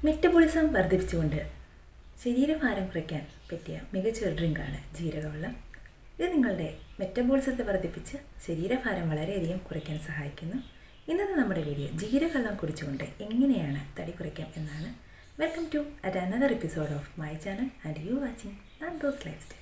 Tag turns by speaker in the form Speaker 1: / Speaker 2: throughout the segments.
Speaker 1: metabolism വർദ്ധിപ്പിച്ചുകൊണ്ട് ശരീരഭാരം കുറയ്ക്കാൻ പറ്റിയ മികച്ച ഒരു ഡ്രിങ്കാണ് ജീരകവെള്ളം ഇത് നിങ്ങളുടെ മെറ്റബോളിസത്തെ വർദ്ധിപ്പിച്ച് ശരീരഭാരം വളരെയധികം കുറയ്ക്കാൻ സഹായിക്കുന്നു ഇന്നത്തെ നമ്മുടെ വീഡിയോ ജീരകവെള്ളം കുടിച്ചുകൊണ്ട് എങ്ങനെയാണ് തടി കുറയ്ക്കാം എന്നാണ് welcome to at another episode of my channel and you watching those lifestyle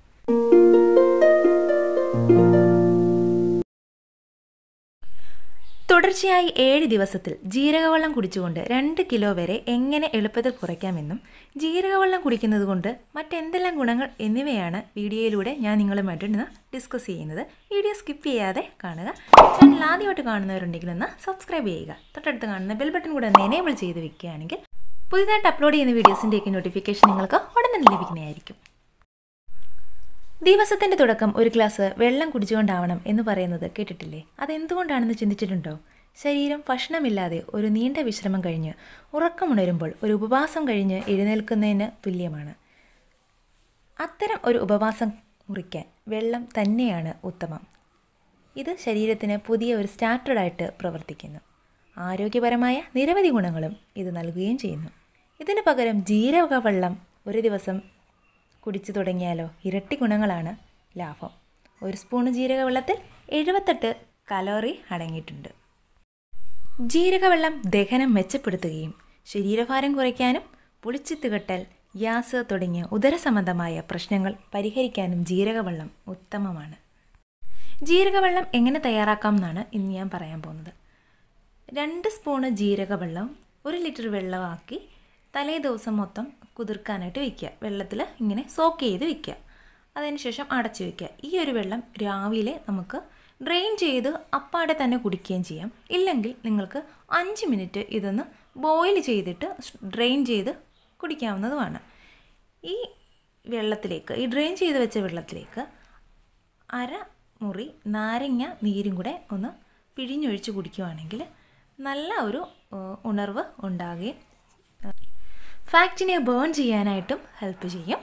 Speaker 1: തുടർച്ചയായി ഏഴ് ദിവസത്തിൽ ജീരകവെള്ളം കുടിച്ചുകൊണ്ട് രണ്ട് കിലോ വരെ എങ്ങനെ എളുപ്പത്തിൽ കുറയ്ക്കാമെന്നും ജീരകവെള്ളം കുടിക്കുന്നത് കൊണ്ട് മറ്റെന്തെല്ലാം ഗുണങ്ങൾ എന്നിവയാണ് വീഡിയോയിലൂടെ ഞാൻ നിങ്ങളുമായിട്ട് ഇന്ന് ഡിസ്കസ് ചെയ്യുന്നത് വീഡിയോ സ്കിപ്പ് ചെയ്യാതെ കാണുക ചാനൽ ആദ്യമായിട്ട് കാണുന്നവരുണ്ടെങ്കിൽ ഒന്ന് സബ്സ്ക്രൈബ് ചെയ്യുക തൊട്ടടുത്ത് കാണുന്ന ബെൽ ബട്ടൺ കൂടെ ഒന്ന് എനേബിൾ ചെയ്ത് വെക്കുകയാണെങ്കിൽ പുതിയതായിട്ട് അപ്ലോഡ് ചെയ്യുന്ന വീഡിയോസിൻ്റെയൊക്കെ നോട്ടിഫിക്കേഷൻ നിങ്ങൾക്ക് ഉടൻ തന്നെ ലഭിക്കുന്നതായിരിക്കും ദിവസത്തിൻ്റെ തുടക്കം ഒരു ഗ്ലാസ് വെള്ളം കുടിച്ചുകൊണ്ടാവണം എന്ന് പറയുന്നത് കേട്ടിട്ടില്ലേ അതെന്തുകൊണ്ടാണെന്ന് ചിന്തിച്ചിട്ടുണ്ടോ ശരീരം ഭക്ഷണമില്ലാതെ ഒരു നീണ്ട വിശ്രമം കഴിഞ്ഞ് ഉറക്കമുണരുമ്പോൾ ഒരു ഉപവാസം കഴിഞ്ഞ് എഴുന്നേൽക്കുന്നതിന് തുല്യമാണ് അത്തരം ഒരു ഉപവാസം മുറിക്കാൻ വെള്ളം തന്നെയാണ് ഉത്തമം ഇത് ശരീരത്തിന് പുതിയ ഒരു സ്റ്റാർട്ടഡായിട്ട് പ്രവർത്തിക്കുന്നു ആരോഗ്യപരമായ നിരവധി ഗുണങ്ങളും ഇത് നൽകുകയും ചെയ്യുന്നു ഇതിന് പകരം ജീരക വെള്ളം ഒരു ദിവസം കുടിച്ചു തുടങ്ങിയാലോ ഇരട്ടി ഗുണങ്ങളാണ് ലാഭം ഒരു സ്പൂണ് ജീരകവെള്ളത്തിൽ എഴുപത്തെട്ട് കലോറി അടങ്ങിയിട്ടുണ്ട് ജീരകവെള്ളം ദഹനം മെച്ചപ്പെടുത്തുകയും ശരീരഭാരം കുറയ്ക്കാനും പുളിച്ചിത്തുകെട്ടൽ ഗ്യാസ് തുടങ്ങിയ ഉദരസംബന്ധമായ പ്രശ്നങ്ങൾ പരിഹരിക്കാനും ജീരകവെള്ളം ഉത്തമമാണ് ജീരകവെള്ളം എങ്ങനെ തയ്യാറാക്കാം എന്നാണ് ഇന്ന് ഞാൻ പറയാൻ പോകുന്നത് രണ്ട് സ്പൂണ് ജീരകവെള്ളം ഒരു ലിറ്റർ വെള്ളമാക്കി തലേ ദിവസം മൊത്തം കുതിർക്കാനായിട്ട് വയ്ക്കുക വെള്ളത്തിൽ ഇങ്ങനെ സോക്ക് ചെയ്ത് വയ്ക്കുക അതിനുശേഷം അടച്ചു വയ്ക്കുക ഈ ഒരു വെള്ളം രാവിലെ നമുക്ക് ഡ്രെയിൻ ചെയ്ത് അപ്പാടെ തന്നെ കുടിക്കുകയും ചെയ്യാം ഇല്ലെങ്കിൽ നിങ്ങൾക്ക് അഞ്ച് മിനിറ്റ് ഇതൊന്ന് ബോയിൽ ചെയ്തിട്ട് ഡ്രെയിൻ ചെയ്ത് കുടിക്കാവുന്നതുമാണ് ഈ വെള്ളത്തിലേക്ക് ഈ ഡ്രെയിൻ ചെയ്ത് വെച്ച വെള്ളത്തിലേക്ക് അര മുറി നാരങ്ങ നീരും കൂടെ ഒന്ന് പിഴിഞ്ഞൊഴിച്ച് കുടിക്കുകയാണെങ്കിൽ നല്ല ഒരു ഉണർവ് ഉണ്ടാകുകയും ഫാക്റ്റിനെ ബേൺ ചെയ്യാനായിട്ടും ഹെൽപ്പ് ചെയ്യും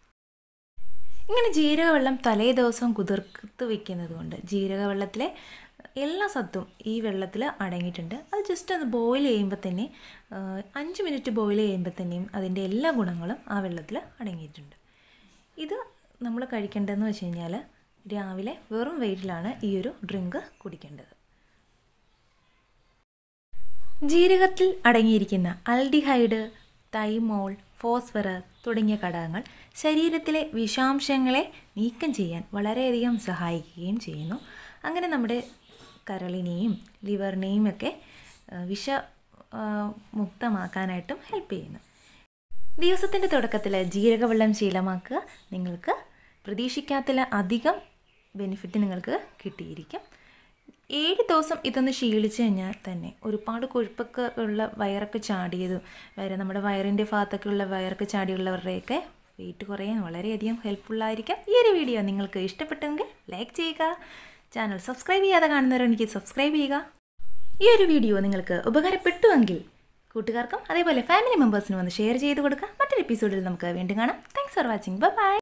Speaker 1: ഇങ്ങനെ ജീരകവെള്ളം തലേ ദിവസം കുതിർത്ത് വെക്കുന്നത് കൊണ്ട് ജീരകവെള്ളത്തിലെ എല്ലാ സത്തും ഈ വെള്ളത്തിൽ അടങ്ങിയിട്ടുണ്ട് അത് ജസ്റ്റ് ഒന്ന് ബോയിൽ ചെയ്യുമ്പോൾ തന്നെ അഞ്ച് മിനിറ്റ് ബോയിൽ ചെയ്യുമ്പോൾ തന്നെയും അതിൻ്റെ എല്ലാ ഗുണങ്ങളും ആ വെള്ളത്തിൽ അടങ്ങിയിട്ടുണ്ട് ഇത് നമ്മൾ കഴിക്കേണ്ടതെന്ന് വെച്ച് കഴിഞ്ഞാൽ രാവിലെ വെറും വെയിറ്റിലാണ് ഈ ഒരു ഡ്രിങ്ക് കുടിക്കേണ്ടത് ജീരകത്തിൽ അടങ്ങിയിരിക്കുന്ന അൽഡിഹൈഡ് തൈമോൾ ഫോസ്ഫറസ് തുടങ്ങിയ ഘടകങ്ങൾ ശരീരത്തിലെ വിഷാംശങ്ങളെ നീക്കം ചെയ്യാൻ വളരെയധികം സഹായിക്കുകയും ചെയ്യുന്നു അങ്ങനെ നമ്മുടെ കരളിനെയും ലിവറിനെയും ഒക്കെ വിഷ മുക്തമാക്കാനായിട്ടും ഹെൽപ്പ് ചെയ്യുന്നു ദിവസത്തിൻ്റെ തുടക്കത്തിൽ ജീരകവെള്ളം ശീലമാക്കുക നിങ്ങൾക്ക് പ്രതീക്ഷിക്കാത്തില അധികം ബെനിഫിറ്റ് നിങ്ങൾക്ക് കിട്ടിയിരിക്കും ഏഴ് ദിവസം ഇതൊന്ന് ശീലിച്ചു കഴിഞ്ഞാൽ തന്നെ ഒരുപാട് കൊഴുപ്പൊക്കെ ഉള്ള വയറൊക്കെ ചാടിയതും വരെ നമ്മുടെ വയറിൻ്റെ ഭാഗത്തൊക്കെ ഉള്ള വയറൊക്കെ ചാടിയുള്ളവരുടെയൊക്കെ വെയിറ്റ് കുറയാൻ വളരെയധികം ഹെൽപ്ഫുള്ളായിരിക്കും ഈ ഒരു വീഡിയോ നിങ്ങൾക്ക് ഇഷ്ടപ്പെട്ടെങ്കിൽ ലൈക്ക് ചെയ്യുക ചാനൽ സബ്സ്ക്രൈബ് ചെയ്യാതെ കാണുന്നവരെനിക്ക് സബ്സ്ക്രൈബ് ചെയ്യുക ഈ ഒരു വീഡിയോ നിങ്ങൾക്ക് ഉപകാരപ്പെട്ടുവെങ്കിൽ കൂട്ടുകാർക്കും അതേപോലെ ഫാമിലി മെമ്പേഴ്സിനും ഒന്ന് ഷെയർ ചെയ്ത് കൊടുക്കുക മറ്റൊരു എപ്പിസോഡിൽ നമുക്ക് വീണ്ടും കാണാം താങ്ക്സ് ഫോർ വാച്ചിങ് ബൈ